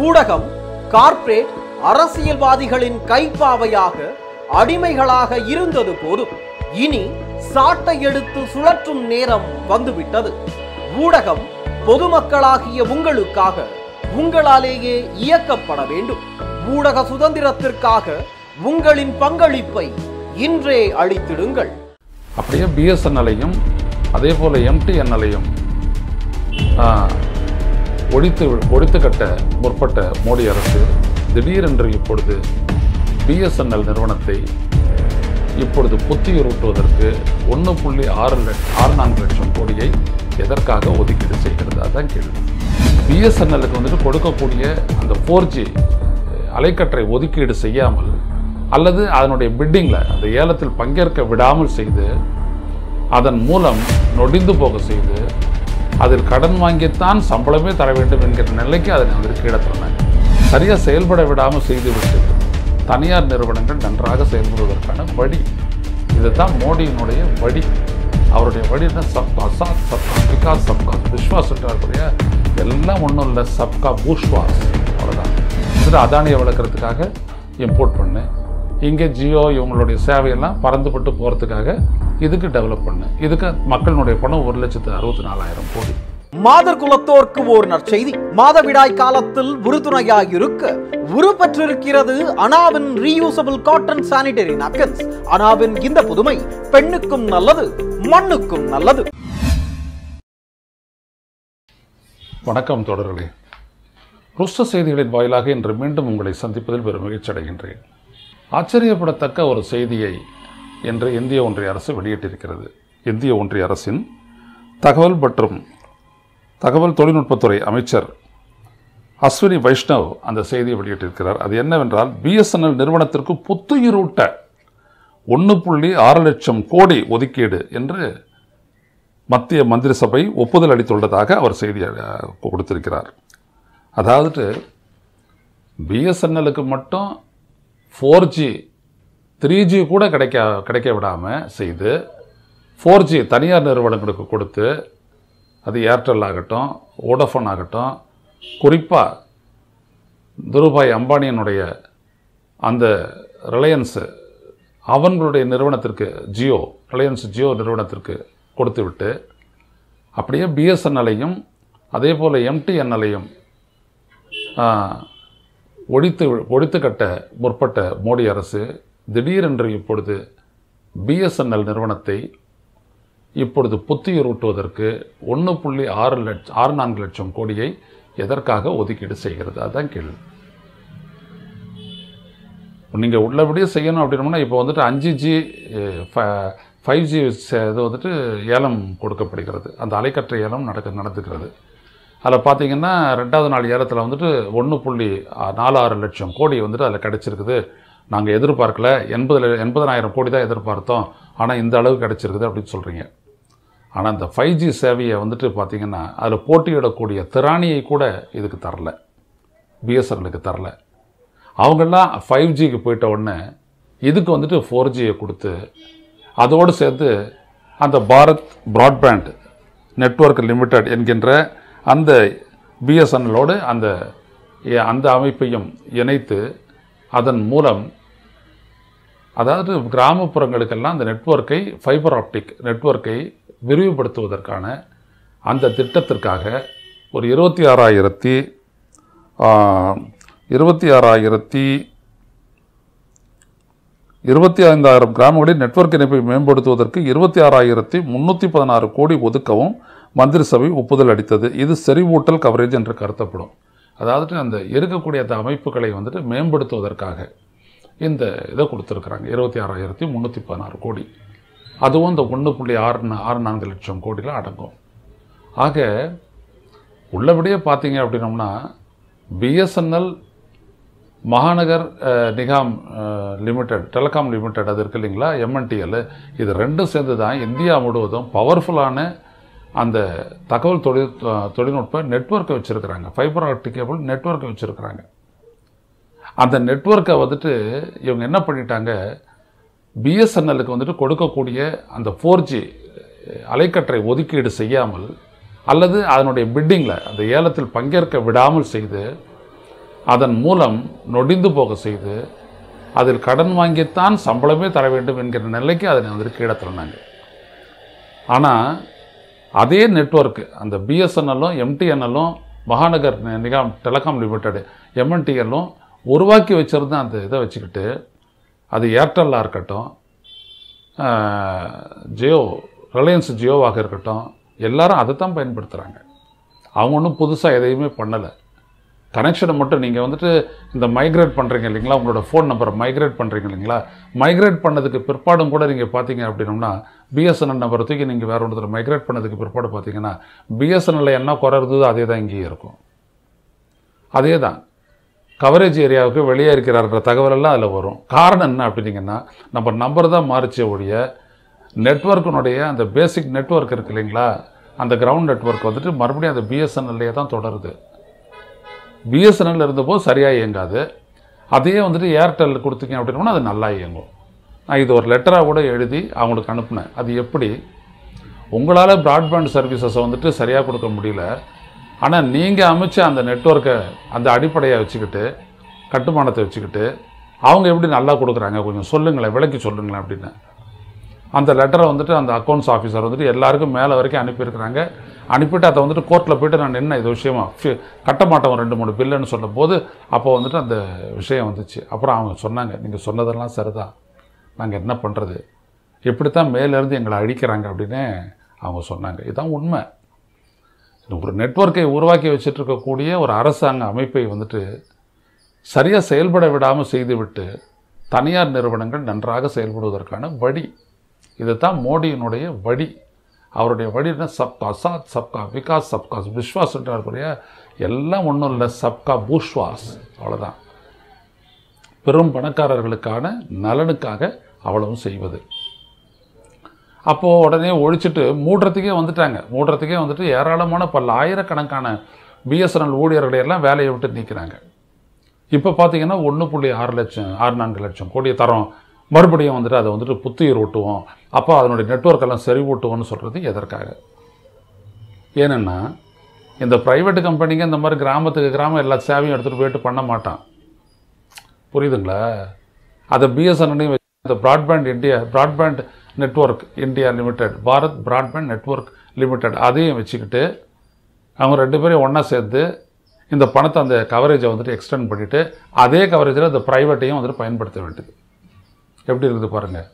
ஊடகம் கார்ப்பரேட் அரசியல்வாதிகளின் கைப்பாவையாக அடிமைகளாக இருந்தது போதும் இனி சாட்டை எடுத்து சுழற்றும் நேரம் வந்துவிட்டது ஊடகம் பொதுமக்களாகிய உங்களுக்காக உங்களாலேயே இயக்கப்பட வேண்டும் ஊடக சுதந்திரத்திற்காக உங்களின் பங்களிப்பை இன்றே அளித்திடுங்கள் அப்படியே பிஎஸ்என்எல்லையும் அதே போல் எம்டிஎன்எல்லையும் ஒழித்து ஒழித்து கட்ட முற்பட்ட மோடி அரசு திடீரென்று இப்பொழுது பிஎஸ்என்எல் நிறுவனத்தை இப்பொழுது புத்துயிரூட்டுவதற்கு ஒன்று புள்ளி ஆறு லட்சம் ஆறு நான்கு லட்சம் கோடியை எதற்காக ஒதுக்கீடு செய்கிறது அதான் கேள்வி பிஎஸ்என்எல்லுக்கு வந்துட்டு கொடுக்கக்கூடிய அந்த ஃபோர் ஜி அலைக்கற்றை ஒதுக்கீடு செய்யாமல் அல்லது அதனுடைய பிட்டிங்கில் அந்த ஏலத்தில் பங்கேற்க விடாமல் செய்து அதன் மூலம் நொடிந்து போக செய்து அதில் கடன் வாங்கித்தான் சம்பளமே தர வேண்டும் என்கிற நிலைக்கு அதனை வந்து கீழே தந்தாங்க சரியாக செயல்பட விடாமல் செய்துவிட்டு தனியார் நிறுவனங்கள் நன்றாக செயல்படுவதற்கான வழி இதுதான் மோடியினுடைய வழி அவருடைய வழி என்ன சப்கா சாத் சப்கா விகாஸ் சப்கா விஸ்வாஸ் இருக்கக்கூடிய எல்லாம் ஒன்றும் இல்லை சப்கா பூஷ்வாஸ் அவ்வளோதான் இதில் அதானியை வளர்க்குறதுக்காக இம்போர்ட் பண்ணு இங்கே ஜியோ இவங்களுடைய சேவையெல்லாம் பறந்துபட்டு போகிறதுக்காக இதுக்கு டெவலப் பண்ணு இதுக்கு மக்களினுடைய பணம் ஒரு லட்சத்து அறுபத்தி நாலாயிரம் கோடி மாதர் குலத்தோர்க்கு ஓர் நற்செய்தி மாதவிடாய் காலத்தில் உறுதுணையாய் இருக்க உருப்பெற்றிருக்கிறது அனாவின் ரீயூசபிள் காட்டன் சானிடரி நாப்கின்ஸ் அனாவின் இந்த புதுமை பெண்ணுக்கும் நல்லது மண்ணுக்கும் நல்லது வணக்கம் தொடர்களே ருஷ்ட செய்திகளின் வாயிலாக இன்று மீண்டும் உங்களை சந்திப்பதில் பெரும் மகிழ்ச்சி அடைகின்றேன் ஆச்சரியப்படத்தக்க ஒரு செய்தியை இன்று இந்திய ஒன்றிய அரசு வெளியிட்டிருக்கிறது இந்திய ஒன்றிய அரசின் தகவல் மற்றும் தகவல் தொழில்நுட்பத்துறை அமைச்சர் அஸ்வினி வைஷ்ணவ் அந்த செய்தியை வெளியிட்டிருக்கிறார் அது என்னவென்றால் பிஎஸ்என்எல் நிறுவனத்திற்கு புத்துயிரூட்ட ஒன்று புள்ளி ஆறு லட்சம் கோடி ஒதுக்கீடு என்று மத்திய மந்திரி சபை ஒப்புதல் அளித்துள்ளதாக அவர் செய்தி அஹ், கொடுத்திருக்கிறார் அதாவது பிஎஸ்என்எலுக்கு மட்டும் ஃபோர் ஜி த்ரீ ஜி கூட கிடைக்க கிடைக்க விடாமல் செய்து ஃபோர் ஜி தனியார் நிறுவனங்களுக்கு கொடுத்து அது ஏர்டெல் ஆகட்டும் வோடஃபோன் ஆகட்டும் குறிப்பாக துருபாய் அம்பானியனுடைய அந்த ரிலையன்ஸு அவங்களுடைய நிறுவனத்திற்கு ஜியோ ரிலையன்ஸ் ஜியோ நிறுவனத்திற்கு கொடுத்துவிட்டு அப்படியே பிஎஸ்என்எல்லையும் அதே போல் எம்டிஎன்எல்லையும் ஒழித்து ஒழித்து கட்ட முற்பட்ட மோடி அரசு திடீரென்று இப்பொழுது பிஎஸ்என்எல் நிறுவனத்தை இப்பொழுது புத்துயிரூட்டுவதற்கு ஒன்று புள்ளி ஆறு லட்சம் ஆறு நான்கு லட்சம் கோடியை எதற்காக ஒதுக்கீடு செய்கிறது அதுதான் கேள்வி நீங்கள் உள்ளபடியே செய்யணும் அப்படின்னோம்னா இப்போ வந்துட்டு அஞ்சு ஜி ஃபைவ் ஜி இது வந்துட்டு ஏலம் கொடுக்கப்படுகிறது அந்த அலைக்கற்றை ஏலம் நடக்க நடந்துக்கிறது அதில் பார்த்தீங்கன்னா ரெண்டாவது நாள் ஏலத்தில் வந்துட்டு ஒன்று புள்ளி நாலு ஆறு லட்சம் கோடி வந்துட்டு அதில் கிடச்சிருக்குது நாங்கள் எதிர்பார்க்கல எண்பது எண்பதனாயிரம் கோடி தான் எதிர்பார்த்தோம் ஆனால் இந்த அளவு கிடச்சிருக்குது அப்படின்னு சொல்கிறீங்க ஆனால் அந்த ஃபைவ் ஜி சேவையை வந்துட்டு பார்த்தீங்கன்னா அதில் போட்டியிடக்கூடிய திராணியை கூட இதுக்கு தரல பிஎஸ்என்எலுக்கு தரல அவங்கெல்லாம் ஃபைவ் ஜிக்கு போயிட்ட உடனே இதுக்கு வந்துட்டு ஃபோர் ஜியை கொடுத்து அதோடு சேர்த்து அந்த பாரத் பிராட்பேண்ட் நெட்வொர்க் லிமிடெட் என்கின்ற அந்த பிஎஸ்என்எலோடு அந்த எ- அந்த அமைப்பையும் இணைத்து அதன் மூலம் அதாவது கிராமப்புறங்களுக்கெல்லாம் அந்த நெட்வொர்க்கை ஃபைபர் ஆப்டிக் நெட்வொர்க்கை விரிவுபடுத்துவதற்கான அந்த திட்டத்திற்காக ஒரு இருபத்தி ஆறாயிரத்தி இருபத்தி ஆறாயிரத்தி இருபத்தி ஐந்தாயிரம் கிராமங்களில் நெட்வொர்க் இணைப்பை மேம்படுத்துவதற்கு இருபத்தி ஆறாயிரத்தி முந்நூற்றி பதினாறு கோடி ஒதுக்கவும் மந்திரி சபை ஒப்புதல் அளித்தது இது செறிவூட்டல் கவரேஜ் என்று கருத்தப்படும் அதாவது அந்த இருக்கக்கூடிய அந்த அமைப்புகளை வந்துட்டு மேம்படுத்துவதற்காக இந்த இதை கொடுத்துருக்குறாங்க இருபத்தி ஆறாயிரத்தி முந்நூற்றி பதினாறு கோடி அதுவும் இந்த ஒன்று புள்ளி ஆறு நா- ஆறு நான்கு லட்சம் கோடியில் அடங்கும் ஆக உள்ளபடியே பார்த்தீங்க அப்படின்னோம்னா BSNL Mahanagar ah, Nigam limited telecom limited அது இருக்கு இல்லைங்களா எம்என்டிஎல் இது ரெண்டும் சேர்ந்து தான் இந்தியா முழுவதும் பவர்ஃபுல்லான அந்த தகவல் தொழில் அஹ், தொழில்நுட்ப நெட்வொர்க்கை வச்சுருக்கிறாங்க ஃபைபர் ஆப்டிக் கேபிள் நெட்வொர்க்கை வச்சுருக்கிறாங்க அந்த நெட்வொர்க்கை வந்துட்டு இவங்க என்ன பண்ணிட்டாங்க பிஎஸ்என்எலுக்கு வந்துட்டு கொடுக்கக்கூடிய அந்த ஃபோர் ஜி அலைக்கற்றை ஒதுக்கீடு செய்யாமல் அல்லது அதனுடைய பிட்டிங்கில் அந்த ஏலத்தில் பங்கேற்க விடாமல் செய்து அதன் மூலம் நொடிந்து போக செய்து அதில் கடன் வாங்கித்தான் சம்பளமே தர வேண்டும் என்கிற நிலைக்கு அதனை வந்துட்டு கீழே தள்ளினாங்க ஆனால் அதே நெட்வொர்க் அந்த பிஎஸ்என்எல்லும் எம்டிஎன்எல்லும் மகாநகர் நி- நிகாம் டெலகாம் லிமிடெட் எம்என்டிஎல்லும் உருவாக்கி வச்சிருந்த அந்த இதை வச்சுக்கிட்டு அது ஏர்டெல்லாக இருக்கட்டும் ஆஹ், ஜியோ ரிலையன்ஸ் ஜியோவாக இருக்கட்டும் எல்லாரும் அதை தான் பயன்படுத்துகிறாங்க அவங்க ஒன்றும் புதுசாக எதையுமே பண்ணலை கனெக்ஷனை மட்டும் நீங்கள் வந்துட்டு இந்த மைக்ரேட் பண்ணுறீங்க இல்லைங்களா உங்களோட ஃபோன் நம்பரை மைக்ரேட் பண்ணுறீங்க இல்லைங்களா மைக்ரேட் பண்ணதுக்கு பிற்பாடும் கூட நீங்கள் பார்த்தீங்க அப்படின்னோம்னா பிஎஸ்என்எல் நம்பரை தூக்கி நீங்கள் வேறு ஒன்றத்தில் மைக்ரேட் பண்ணதுக்கு பிற்பாடு பார்த்தீங்கன்னா பிஎஸ்என்எல்ல என்ன குறை இருந்ததோ அதே தான் இங்கேயும் இருக்கும் அதே தான் கவரேஜ் ஏரியாவுக்கு வெளியே இருக்கிறார்ன்ற தகவலெல்லாம் அதில் வரும் காரணம் என்ன அப்படின்னீங்கன்னா நம்ம நம்பர் தான் மாறிச்சே ஒழிய நெட்வொர்க்கினுடைய அந்த பேசிக் நெட்வொர்க் இருக்கு இல்லைங்களா அந்த கிரவுண்ட் நெட்வொர்க் வந்துட்டு மறுபடியும் அந்த பிஎஸ்என்எல்லையே தான் தொடருது பிஎஸ்என்எல் இருந்தபோது சரியாக இயங்காது அதையே வந்துட்டு ஏர்டெல் கொடுத்தீங்க அப்படின்னா அது நல்லா இயங்கும் நான் இது ஒரு லெட்டராக கூட எழுதி அவங்களுக்கு அனுப்புனேன் அது எப்படி உங்களால் ப்ராட்பேண்ட் சர்வீசஸை வந்துட்டு சரியாக கொடுக்க முடியல ஆனால் நீங்கள் அமைச்ச அந்த நெட்வொர்க்கை அந்த அடிப்படையை வச்சுக்கிட்டு கட்டுமானத்தை வச்சுக்கிட்டு அவங்க எப்படி நல்லா கொடுக்குறாங்க கொஞ்சம் சொல்லுங்களேன் விளக்கி சொல்லுங்களேன் அப்படின்னு அந்த லெட்டரை வந்துட்டு அந்த அக்கௌண்ட்ஸ் ஆஃபீஸர் வந்துட்டு எல்லாருக்கும் மேலே வரைக்கும் அனுப்பியிருக்கிறாங்க அனுப்பிட்டு அதை வந்துட்டு கோர்ட்டில் போயிட்டு நான் என்ன இது விஷயமா ஃபி- கட்ட மாட்டோம் ஒரு ரெண்டு மூணு பில்லுன்னு சொல்லும்போது அப்போ வந்துட்டு அந்த விஷயம் வந்துச்சு அப்புறம் அவங்க சொன்னாங்க நீங்கள் சொன்னதெல்லாம் சரிதான் நாங்கள் என்ன பண்ணுறது இப்படித்தான் மேலேருந்து எங்களை அழிக்கிறாங்க அப்படின்னு அவங்க சொன்னாங்க இதுதான் உண்மை ஒரு நெட்வொர்க்கை உருவாக்கி வச்சுட்டு இருக்கக்கூடிய ஒரு அரசாங்க அமைப்பை வந்துட்டு சரியாக செயல்பட விடாமல் செய்துவிட்டு தனியார் நிறுவனங்கள் நன்றாக செயல்படுவதற்கான வழி இதுதான் மோடியினுடைய வழி அவருடைய வழினா சப்கா சாத் சப்கா விகாஸ் சப்கா விஸ்வாஸ் என்றாருடைய எல்லாம் ஒன்றும் இல்லை சப்கா பூஷ்வாஸ் அவ்வளோதான் பெரும் பணக்காரர்களுக்கான நலனுக்காக அவ்வளவும் செய்வது அப்போது உடனே ஒழிச்சிட்டு மூடுறதுக்கே வந்துட்டாங்க மூடுறதுக்கே வந்துட்டு ஏராளமான பல ஆயிரக்கணக்கான பிஎஸ்என்எல் ஊழியர்களை எல்லாம் வேலையை விட்டு நீக்கிறாங்க இப்போ பார்த்தீங்கன்னா ஒன்று புள்ளி ஆறு லட்சம் ஆறு நான்கு லட்சம் கோடியை தரோம் மறுபடியும் வந்துட்டு அதை வந்துட்டு புத்துயிர் ஊட்டுவோம் அப்போ அதனுடைய நெட்வொர்க் எல்லாம் சரி ஊட்டுவோம்னு சொல்கிறது எதற்காக ஏனென்னா இந்த ப்ரைவேட் கம்பெனிங்க இந்த மாதிரி கிராமத்துக்கு கிராமம் எல்லா சேவையும் எடுத்துகிட்டு போயிட்டு பண்ண மாட்டான் புரியுதுங்களா அதை பிஎஸ்என்எல்லையும் இந்த broadband India broadband network India limited Bharat broadband network limited அதையும் வச்சுக்கிட்டு அவங்க ரெண்டு பேரையும் ஒன்றா சேர்த்து இந்த பணத்தை அந்த கவரேஜை வந்துட்டு எக்ஸ்டெண்ட் பண்ணிவிட்டு அதே கவரேஜில் இந்த ப்ரைவேட்டையும் வந்துட்டு பயன்படுத்த வேண்டியது எப்படி இருக்குது பாருங்கள்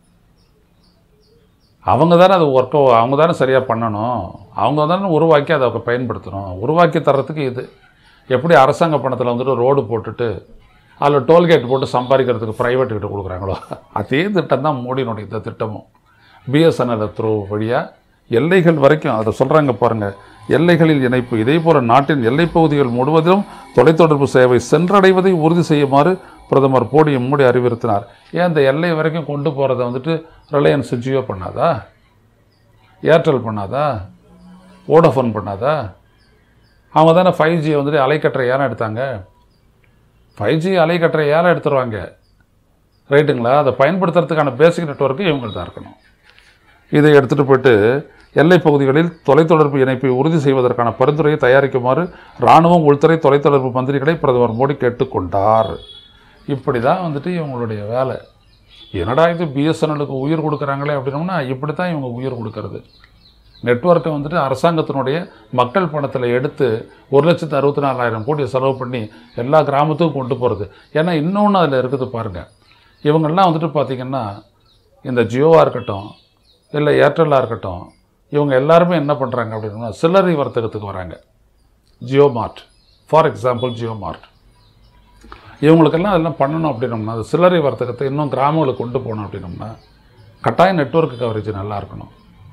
அவங்க தானே அது ஒர்க்கோ அவங்க தானே சரியாக பண்ணணும் அவங்க தானே உருவாக்கி அதை அவங்க பயன்படுத்தணும் உருவாக்கி தர்றதுக்கு இது எப்படி அரசாங்க பணத்தில் வந்துட்டு ரோடு போட்டுட்டு அதில் டோல்கேட் போட்டு சம்பாதிக்கிறதுக்கு ப்ரைவேட் கிட்ட கொடுக்குறாங்களோ அதே திட்டம் தான் மோடியினுடைய இந்த திட்டமும் பிஎஸ்என்எல் த்ரூ வழியாக எல்லைகள் வரைக்கும் அதை சொல்கிறாங்க பாருங்கள் எல்லைகளில் இணைப்பு இதே போல நாட்டின் எல்லைப் பகுதிகள் முழுவதிலும் தொலைத்தொடர்பு சேவை சென்றடைவதை உறுதி செய்யுமாறு பிரதமர் மோடி மோடி அறிவுறுத்தினார் ஏன் இந்த எல்லை வரைக்கும் கொண்டு போகிறத வந்துட்டு ரிலையன்ஸ் ஜியோ பண்ணாதா ஏர்டெல் பண்ணாதா வோடஃபோன் பண்ணாதா அவங்க தானே ஃபைவ் ஜி வந்துட்டு அலைக்கற்றை ஏலம் எடுத்தாங்க ஃபைவ் ஜி அலைக்கற்றை ஏலம் எடுத்துருவாங்க ரைட்டுங்களா அதை பயன்படுத்துறதுக்கான பேசிக் நெட்வொர்க்கு இவங்கள்ட்ட தான் இருக்கணும் இதை எடுத்துகிட்டு போயிட்டு எல்லைப் பகுதிகளில் தொலைத்தொடர்பு இணைப்பை உறுதி செய்வதற்கான பரிந்துரையை தயாரிக்குமாறு இராணுவம் உள்துறை தொலைத்தொடர்பு மந்திரிகளை பிரதமர் மோடி கேட்டுக்கொண்டார் இப்படி தான் வந்துட்டு இவங்களுடைய வேலை என்னடா இது பிஎஸ்என்எலுக்கு உயிர் கொடுக்குறாங்களே அப்படின்னோம்னா இப்படி தான் இவங்க உயிர் கொடுக்கறது நெட்வொர்க்கை வந்துட்டு அரசாங்கத்தினுடைய மக்கள் பணத்தில் எடுத்து ஒரு லட்சத்து அறுபத்தி நாலாயிரம் கோடியை செலவு பண்ணி எல்லா கிராமத்துக்கும் கொண்டு போகிறது ஏன்னா இன்னொன்று அதில் இருக்குது பாருங்கள் இவங்கெல்லாம் வந்துட்டு பார்த்திங்கன்னா இந்த ஜியோவாக இருக்கட்டும் இல்லை ஏர்டெல்லாக இருக்கட்டும் இவங்க எல்லாருமே என்ன பண்ணுறாங்க அப்படின்னா சில்லறை வர்த்தகத்துக்கு வராங்க Jio Mart for example Jio Mart இவங்களுக்கெல்லாம் அதெல்லாம் பண்ணணும் அப்படின்னோம்னா அது சில்லறை வர்த்தகத்தை இன்னும் கிராமங்களுக்கு கொண்டு போகணும் அப்படின்னோம்னா கட்டாயம் நெட்வொர்க் கவரேஜ் நல்லா இருக்கணும்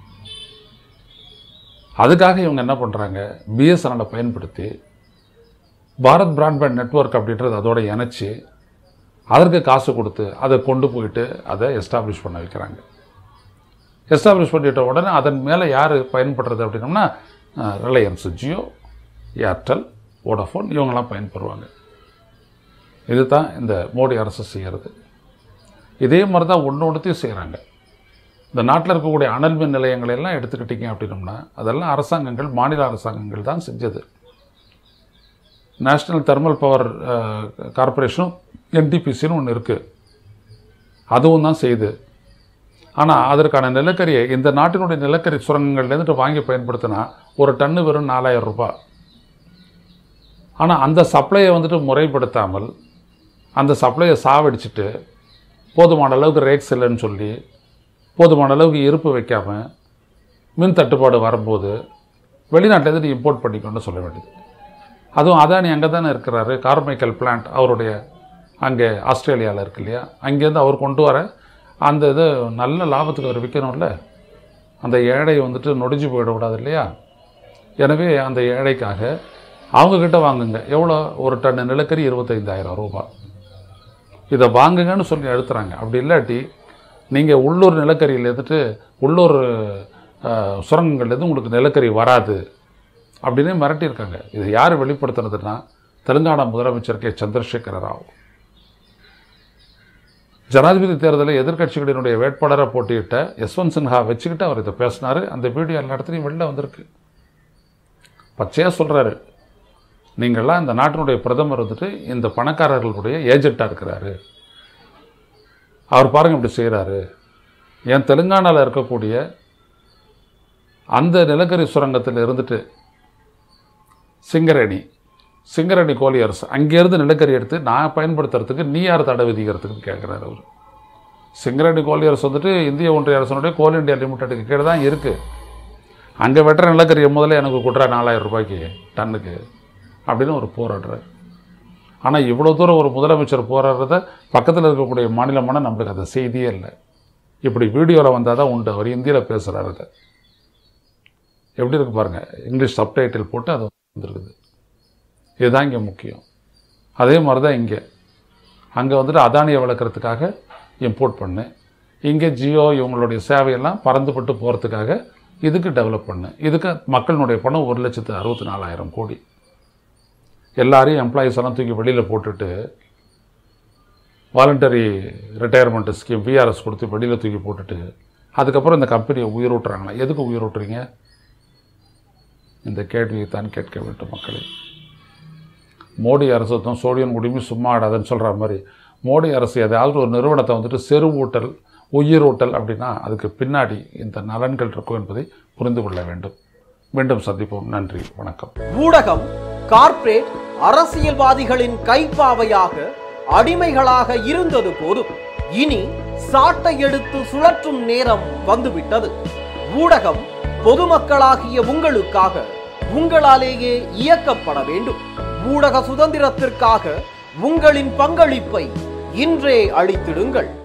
அதுக்காக இவங்க என்ன பண்ணுறாங்க பிஎஸ்என்எலை பயன்படுத்தி பாரத் பிராட்பேண்ட் நெட்வொர்க் அப்படின்றது அதோட இணைச்சி அதற்கு காசு கொடுத்து அதை கொண்டு போயிட்டு அதை எஸ்டாப்ளிஷ் பண்ண வைக்கிறாங்க எஸ்டாப்ளிஷ் பண்ணிட்ட உடனே அதன் மேலே யார் பயன்படுறது அப்படின்னோம்னா ரிலையன்ஸ் ஜியோ ஏர்டெல் வோடஃபோன் இவங்கெல்லாம் பயன்பெறுவாங்க இதுதான் இந்த மோடி அரசு செய்கிறது இதே மாதிரி தான் ஒன்று ஒன்றுத்தையும் செய்கிறாங்க இந்த நாட்டில் இருக்கக்கூடிய அனல் மின் நிலையங்களை எல்லாம் எடுத்துக்கிட்டீங்க அப்படின்னோம்னா அதெல்லாம் அரசாங்கங்கள் மாநில அரசாங்கங்கள் தான் செஞ்சது நேஷ்னல் தெர்மல் பவர் கார்பரேஷனும் என்டிபிசின்னு ஒன்று இருக்குது அதுவும் தான் செய்யுது ஆனால் அதற்கான நிலக்கரியை இந்த நாட்டினுடைய நிலக்கரி சுரங்கங்கள்லேருந்து வாங்கி பயன்படுத்தினா ஒரு டன்னு வெறும் நாலாயிரம் ரூபாய் ஆனால் அந்த சப்ளையை வந்துட்டு முறைப்படுத்தாமல் அந்த சப்ளையை சாவடிச்சிட்டு போதுமான அளவுக்கு ரேட்ஸ் இல்லைன்னு சொல்லி போதுமான அளவுக்கு இருப்பு வைக்காம மின் தட்டுப்பாடு வரும்போது வெளிநாட்டிலேருந்து நீ இம்போர்ட் பண்ணிக்கணும்னு சொல்ல வேண்டியது அதுவும் அதானி அங்கே தானே இருக்கிறாரு கார்மைக்கல் பிளான்ட் அவருடைய அங்கே ஆஸ்திரேலியாவில் இருக்கு இல்லையா அங்கேருந்து அவர் கொண்டு வர அந்த இது நல்ல லாபத்துக்கு அவர் விற்கணும்ல அந்த ஏழை வந்துட்டு நொடிஞ்சு போயிடக்கூடாது இல்லையா எனவே அந்த ஏழைக்காக அவங்கக்கிட்ட வாங்குங்க எவ்வளோ ஒரு டன் நிலக்கரி இருபத்தைந்தாயிரம் ரூபாய் இதை வாங்குங்கன்னு சொல்லி அழுத்துறாங்க அப்படி இல்லாட்டி நீங்கள் உள்ளூர் நிலக்கரியில் இருந்துட்டு உள்ளூர் அஹ், சுரங்கங்கள்லேருந்து உங்களுக்கு நிலக்கரி வராது அப்படின்னு மிரட்டியிருக்காங்க இது யார் வெளிப்படுத்துனதுன்னா தெலுங்கானா முதலமைச்சர் கே சந்திரசேகர ராவ் ஜனாதிபதி தேர்தலில் எதிர்க்கட்சிகளினுடைய வேட்பாளரை போட்டியிட்ட யஸ்வந்த் சின்ஹா வச்சுக்கிட்டு அவர் இதை பேசினார் அந்த வீடியோ எல்லா இடத்துலையும் வெளில வந்திருக்கு பச்சையாக சொல்கிறாரு நீங்கள்லாம் இந்த நாட்டினுடைய பிரதமர் வந்துட்டு இந்த பணக்காரர்களுடைய ஏஜெண்ட்டாக இருக்கிறாரு அவர் பாருங்க இப்படி செய்கிறாரு என் தெலுங்கானாவில் இருக்கக்கூடிய அந்த நிலக்கரி சுரங்கத்தில் இருந்துட்டு சிங்கரணி சிங்கரணி கோலியர்ஸ் அங்கேருந்து நிலக்கரி எடுத்து நான் பயன்படுத்துறதுக்கு நீ யார் தடை விதிக்கிறதுக்குன்னு கேட்குறாரு அவர் சிங்கரணி கோலியர்ஸ் வந்துட்டு இந்திய ஒன்றிய அரசனுடைய கோல் இந்தியா லிமிடெடுக்கு கீழே தான் இருக்குது அங்கே வெட்டுற நிலக்கரியை முதல்ல எனக்கு கொடுறா நாலாயிரம் ரூபாய்க்கு டன்னுக்கு அப்படின்னு ஒரு போராடுறார் ஆனால் இவ்வளோ தூரம் ஒரு முதலமைச்சர் போராடுறத பக்கத்தில் இருக்கக்கூடிய மாநிலமான நம்மளுக்கு அந்த செய்தியே இல்லை இப்படி வீடியோவில் வந்தால் தான் உண்டு அவர் இந்தியில் பேசுகிறாரு அதை எப்படி இருக்கு பாருங்க இங்கிலீஷ் சப்டைட்டில் போட்டு அது வந்துருக்குது இதுதான் இங்கே முக்கியம் அதே மாதிரி தான் இங்கே அங்கே வந்துட்டு அதானியை வளர்க்குறதுக்காக இம்போர்ட் பண்ணு இங்கே ஜியோ இவங்களுடைய சேவையெல்லாம் பறந்துபட்டு போகிறதுக்காக இதுக்கு டெவலப் பண்ணு இதுக்கு மக்களினுடைய பணம் ஒரு லட்சத்து அறுபத்தி நாலாயிரம் கோடி எல்லாரையும் எம்ப்ளாயீஸ் எல்லாம் தூக்கி வெளியில் போட்டுட்டு வாலண்டரி ரிட்டையர்மெண்ட் ஸ்கீம் விஆர்எஸ் கொடுத்து வெளியில் தூக்கி போட்டுட்டு அதுக்கப்புறம் இந்த கம்பெனியை உயிரூட்டுறாங்களா எதுக்கு உயிரூட்டுறீங்க இந்த கேள்வியை தான் கேட்க வேண்டும் மக்களே மோடி அரசு தான் சோடியம் குடிமி சும்மா ஆடாதுன்னு சொல்கிற மாதிரி மோடி அரசு ஏதாவது ஒரு நிறுவனத்தை வந்துட்டு செருவூட்டல் உயிரூட்டல் அப்படின்னா அதுக்கு பின்னாடி இந்த நலன்கள் இருக்கும் என்பதை புரிந்து கொள்ள வேண்டும் மீண்டும் சந்திப்போம் நன்றி வணக்கம் ஊடகம் கார்ப்பரேட் அரசியல்வாதிகளின் கைப்பாவையாக அடிமைகளாக இருந்தது போதும் இனி சாட்டை எடுத்து சுழற்றும் நேரம் வந்துவிட்டது ஊடகம் பொதுமக்களாகிய உங்களுக்காக உங்களாலேயே இயக்கப்பட வேண்டும் ஊடக சுதந்திரத்திற்காக உங்களின் பங்களிப்பை இன்றே அளித்திடுங்கள்